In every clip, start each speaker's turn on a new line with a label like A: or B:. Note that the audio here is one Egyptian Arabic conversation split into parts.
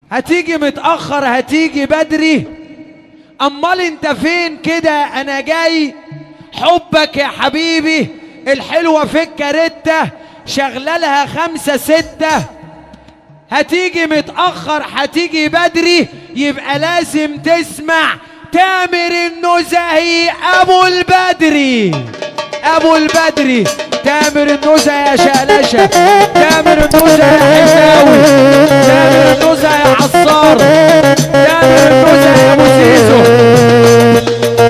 A: هتيجي متأخر هتيجي بدري امال انت فين كده انا جاي حبك يا حبيبي الحلوة في الكارتة شغلالها خمسة ستة هتيجي متأخر هتيجي بدري يبقى لازم تسمع تامر النزهي ابو البدري ابو البدري تامر النزهي يا شقلشة تامر النزهي يا حساوي تامر النزهي يا عصار تامر النزهي يا ابو سيسو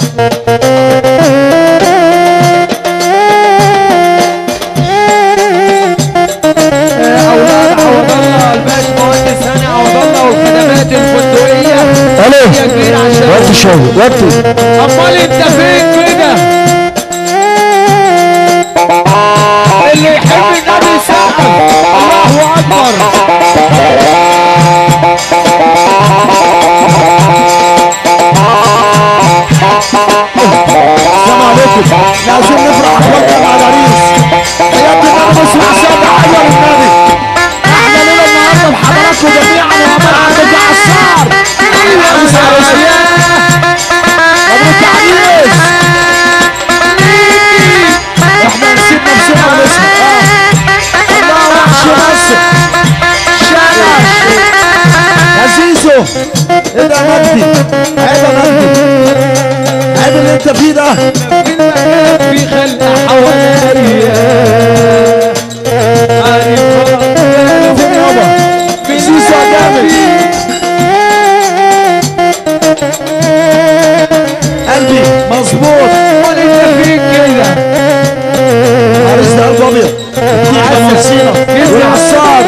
A: اولاد عوض الله الباش مهندس هاني عوض الله والخدمات الفندقيه
B: الو
A: يا كبير عشان
B: وطي شوي وطي
A: امال انت فين كده اللي يحب النبي يسقف الله اكبر
B: السلام عليكم احنا عايزين نفرح اخواتنا مع العريس حياة النبي بس وحساب حلوة للنبي احنا ليلة النهارده بحضراتكم جميعا وعمل عندك عصار عريس عريس مبروك يا عريس احنا نسيب نفسنا ونسمع اه الله وحش بس شلش يا زيزو ايه ده يا مجدي عيب يا مجدي عيب اللي انت فيه ده
A: في المكان في خلق حواليا عارف
B: فين يابا سيسو يا جامد قلبي مظبوط
A: امال انت فين كده
B: عريس ده قلب ابيض يا نفسينا يا عصار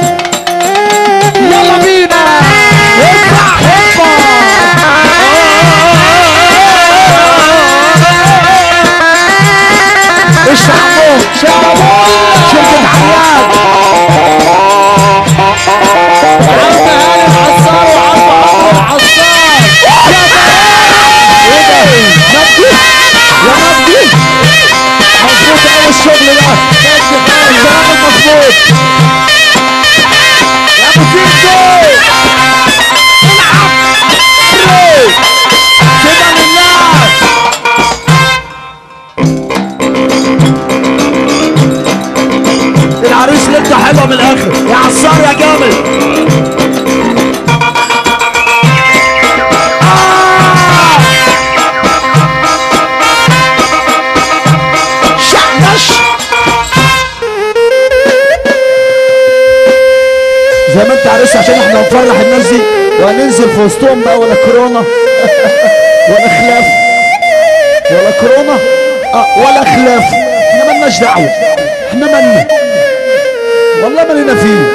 A: يلا بينا
B: ارفع هوبا ايش عمو شعبو شركة حياة
A: عم هاني العصار وعم عمرو العصار
B: ايه ده مجدي يا مجدي مظبوط قوي الشغل ده الكلام المظبوط يا ابو تيتو العب كده لله العريس لقطة حلوة من الآخر يا عصار يا جامد آه! شعلش زي ما انت عارف عشان احنا نفرح الناس دي وهننزل في وسطهم بقى ولا كورونا ولا خلاف ولا كورونا اه ولا خلاف احنا مالناش دعوه احنا مالنا والله مالنا فيه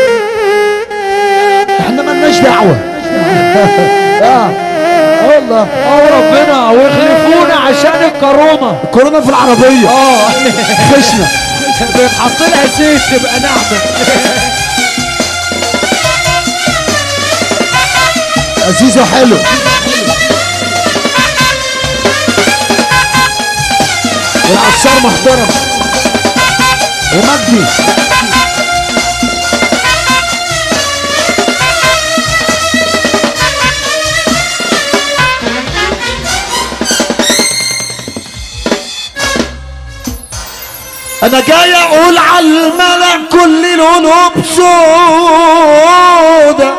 B: احنا مالناش دعوه اه والله
A: اه ربنا ويخلفونا عشان الكورونا
B: كورونا في العربيه
A: اه
B: خشنا
A: بنحط لها زيت تبقى ناعمه
B: عزيزة حلو والعصار محترم ومجدي انا جاي اقول على الملأ كل لونه بسودة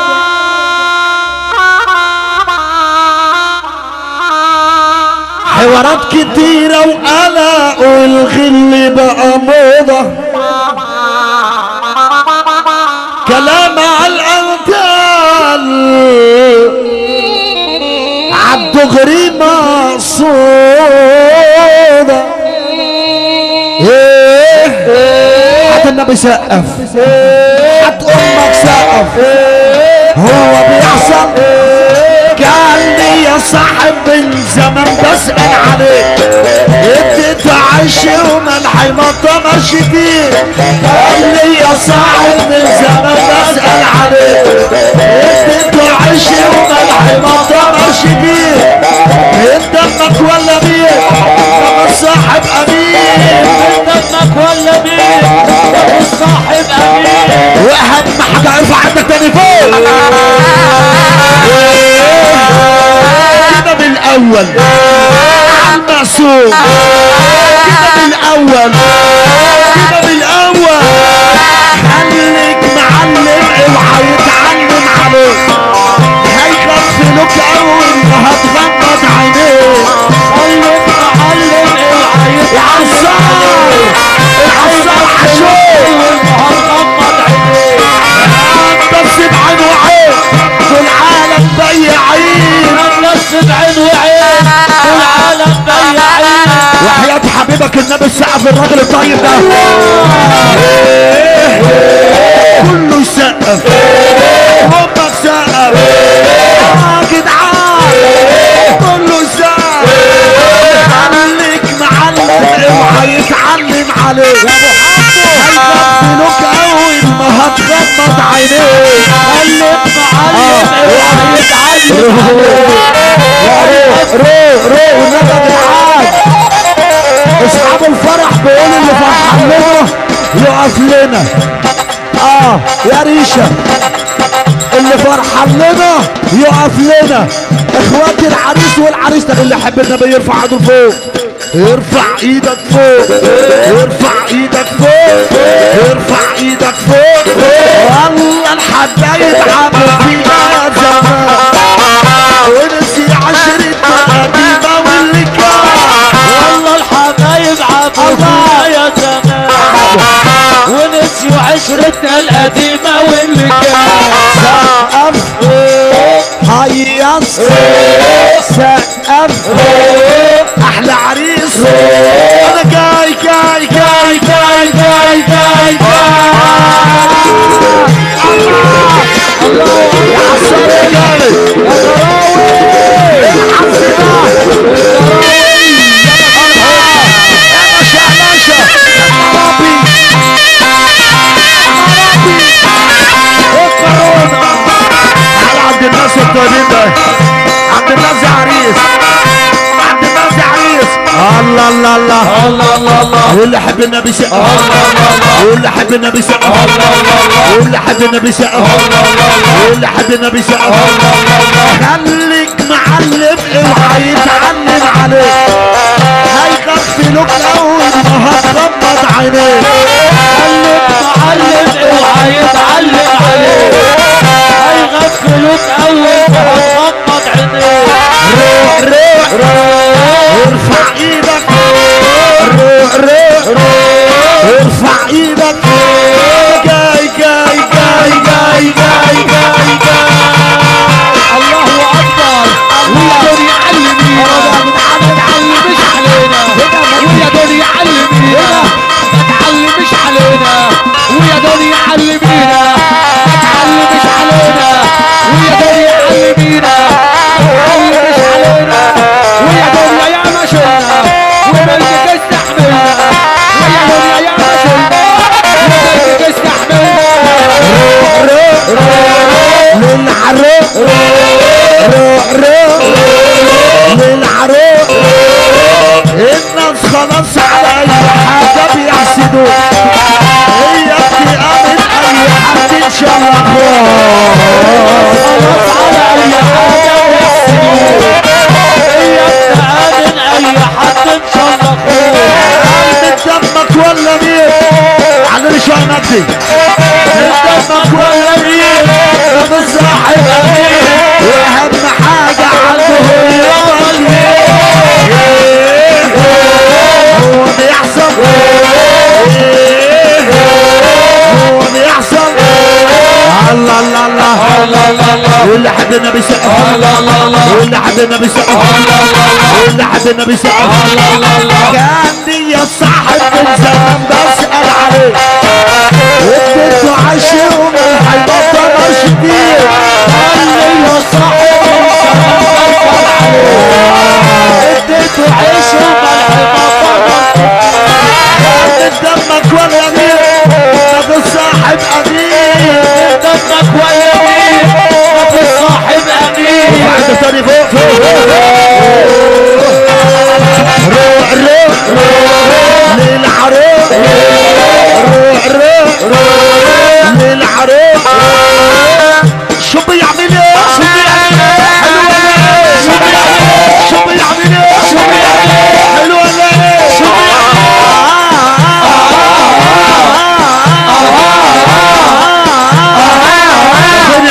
B: حوارات كتيرة وقلق والغل بقى موضة كلام على الأنتال عالدغري مقصودة ايه حتى النبي سقف حتى امك سقف هو بيحصل قال لي يا صاحب من زمان بسأل عليك اديت عيش وملحي ما طمش كتير قال لي يا صاحب من زمان بسأل عليك اديت عيش وملحي ما طمش كتير من دمك ولا مين انا صاحب امين من دمك ولا مين انا صاحب امين واهم حاجه ارفع عندك تاني فوق الاول المعصوم كده بالاول كده بالاول خليك معلم اوعى يتعلم عليك هيغفلوك اول ما هتغمض عينيك
A: خليك معلم اوعى
B: العصار العصار عشوق
A: هتغمض عينيك
B: بس بعين وعين دول عالم ضيعين
A: بس بعين وعين والعالم ضيعين
B: وحياة حبيبك النبي السقف الراجل الطيب ده كله يسقف امك سقف يا جدعان كله يسقف خليك معلم اوعى يتعلم عليك هيغفلوك اول ما هتغمض عينيك
A: خليك معلم اوعى يتعلم
B: روح روح روح والنبي يا جدعان اصحاب الفرح بيقولوا اللي فرحان لنا يقف لنا اه يا ريشه اللي فرحان لنا يقف لنا اخواتي العريس والعريس طب اللي يحب النبي يرفع ايده فوق ارفع ايدك فوق ارفع ايدك فوق ارفع ايدك فوق والله الحبايب عملوا فينا زمان ونسي عشرتنا قديمة واللي كان
A: والله الحبايب عبوا فينا يا زمان ونسيوا عشرتنا القديمة واللي كان
B: سقف هيص سقف احلى عريس انا جاي جاي جاي جاي جاي جاي الله يا عسل يا جامد يا غراوي يا حسنا يا باشا يا باشا ربي الكورونا تعال عند الناس الطيبين ده عند الناس يا عريس عند الناس يا عريس الله الله الله
A: الله الله الله
B: واللي حب النبي سقف واللي حب النبي سقف واللي حب النبي سقف واللي حب النبي سقف خليك معلم اوعى يتعلم عليك هيغفلوك اول ما هتغمض عينيك
A: خليك معلم اوعى يتعلم عليك هيغفلوك اول ما هتغمض عينيك
B: روح روح روح ارفع ايدك روح روح روح ارفع ايدك جاي جاي جاي جاي جاي جاي جاي
A: الله اكبر ويا دنيا علمينا ما تعلمش علينا ويا دنيا علمينا ما تعلمش علينا ويا دنيا علمينا ما تعلمش علينا ويا دنيا علمينا ما تعلمش علينا ويا دنيا يا ما شلنا وملكك استحملنا ويا دنيا يا ما شلنا وملكك استحملنا
B: روح روح للعروق روح روح للعروق الناس خلاص على اي حاجه بيحسدوك هي بتأمن اي حد ان شاء الله
A: خلاص على اي حاجه يحسدوك هي بتآمن اي حد ان شاء الله اخوك
B: قلب دمك ولا مين على شويه مجدي دمك ولا مين طب الصاحب امين واهم حاجه عنده هي هو بيحصل هو بيحصل الله الله الله
A: الله الله الله
B: واللي حد النبي سقف
A: الله الله الله
B: واللي حد النبي سقف واللي حد النبي سقف كان لي صاحب من زمان بسأل عليه اديته عشر ومن هيبطل كتير
A: قال لي يا صاحبي بسأل عليه اديته عيش وملح
B: قد دمك ولا مين طب صاحب امين
A: دمك ويا مين ما في صاحب امين
B: بعد تاني فوق فوق روح روح روح للعروق روح روح روح للعروق